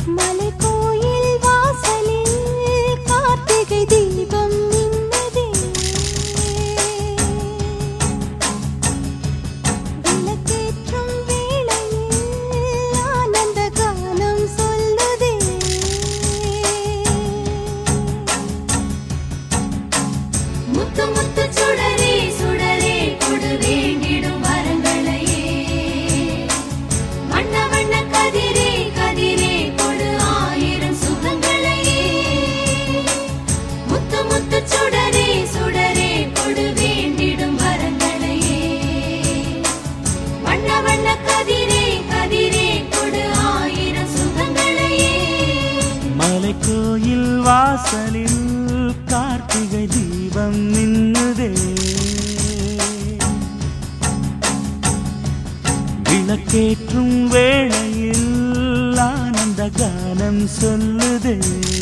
மலைக்கோயில் வாசலில் கார்த்திகை தீபம் மின்னதே விளக்கேற்றும் வேளையில் ஆனந்த கானம் சொல்லுதே முத்து முத்து சுடரே சுடரே கொடு வேண்டிடும் வரங்களையே வண்ண வண்ண கதிரே கதிரே கொடு ஆயிரம் சுகங்களையே முத்து முத்து சுடரே சுடரே கொடு வேண்டிடும் வரங்களையே வண்ண வண்ண கதிரே கதிரே கொடு ஆயிரம் சுகங்களையே மலைக்கோயில் வாசலில் கார்த்திகை தீபம் நின்னுதே விளக்கேற்றும் வேளையில் ஆனந்த கானம் சொல்லுதே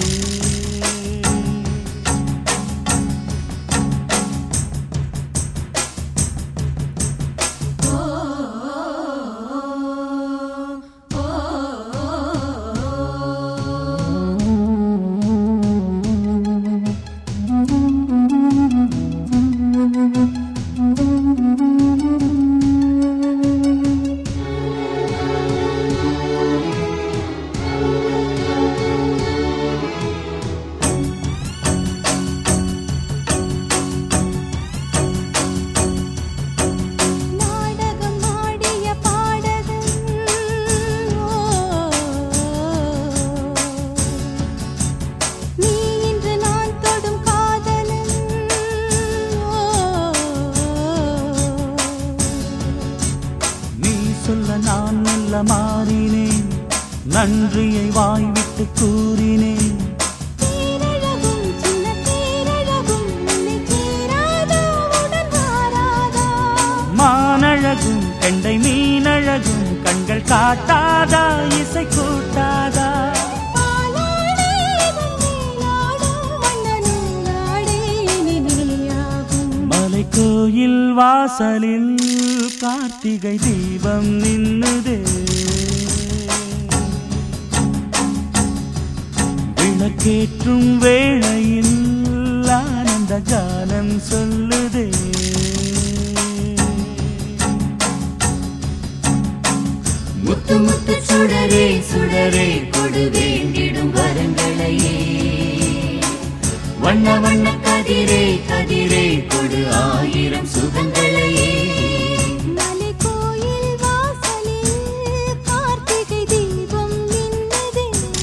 நாடகம் ஆடிய பாடகன் நீ இன்று நான் தொடும் காதலன் நீ சொல்ல நான் நல்ல மாறினேன் நன்றியை வாய்விட்டு கூறினேன் தேரழகும் சின்ன தேரழகும் உன்னை சேராதா உடன் வாராதா மானழகும் கெண்டை மீனழகும் கண்கள் காட்டாதா இசை கூட்டாதா பாலாடே வந்தேனாடும் வண்ணனூலாடே இனி நீயாகும் மலைக்கோயில் வாசலில் கார்த்திகை தீபம் நின்னுதே விளக்கேற்றும் வேளையில் ஆனந்த கானம் சொல்லுதே முத்து முத்து சுடரே சுடரே கொடு வேண்டிடும் வரங்களையே வண்ண வண்ண கதிரே கதிரே கொடு ஆயிரம் சுகங்களையே மலைக்கோயில் வாசலில் கார்த்திகை தீபம் மின்னதே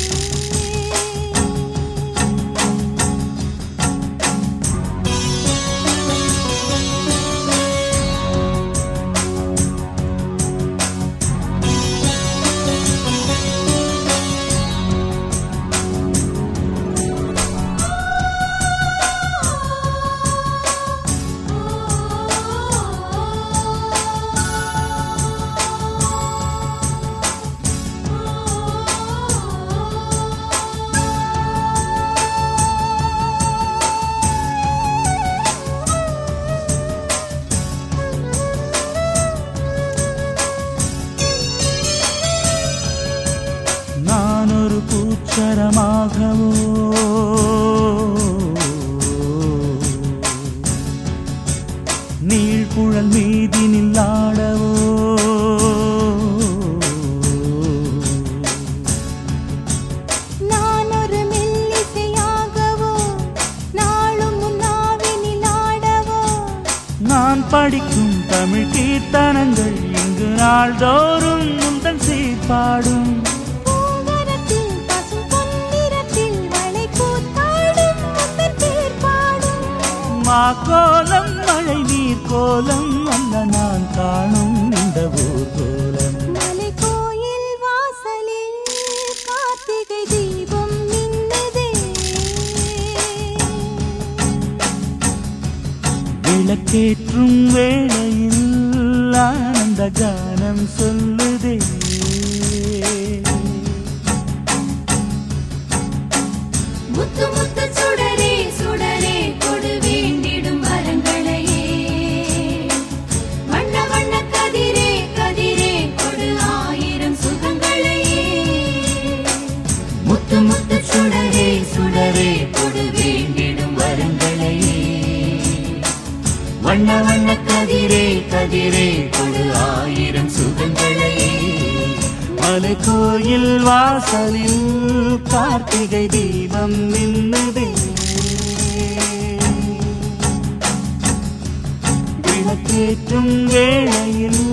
நான் ஒரு பூச்சரமாகவோ நீழ்குழல் மீதினில் ஆடவோ நான் ஒரு மெல்லிசையாகவோ நாளும் முன்னாவினில் ஆடவோ நான் படிக்கும் தமிழ் கீர்த்தனங்கள் இங்கு நாள்தோறும் முந்தன் சீர்பாடும் பூங்கரத்தில் பசும் பொன்னிறத்தில் வளை கூத்தாடும் முத்தன் தேர்ப்பாடும் மாக்கோலம் மழை நீர் கோலம் அல்ல நான் காணும் இந்த ஊர் கோலம் மலைக்கோயில் வாசலில் கார்த்திகை தீபம் மின்னதே விளக்கேற்றும் வேளையில் ஆனந்த கானம் சொல்லுதே முத்து முத்து சுடரே சுடரே கொடு வேண்டிடும் வரங்களையே வண்ண வண்ண கதிரே கதிரே கொடு ஆயிரம் சுகங்களையே மலரே கொடு வேண்டிடும் வரங்களையே வண்ண வண்ண கதிரே கதிரே கொடு ஆயிரம் சுகங்களையே மலை கோயில் வாசலில் கார்த்திகை தீபம் நின்னுதே விளக்கேற்றும் வேளையில்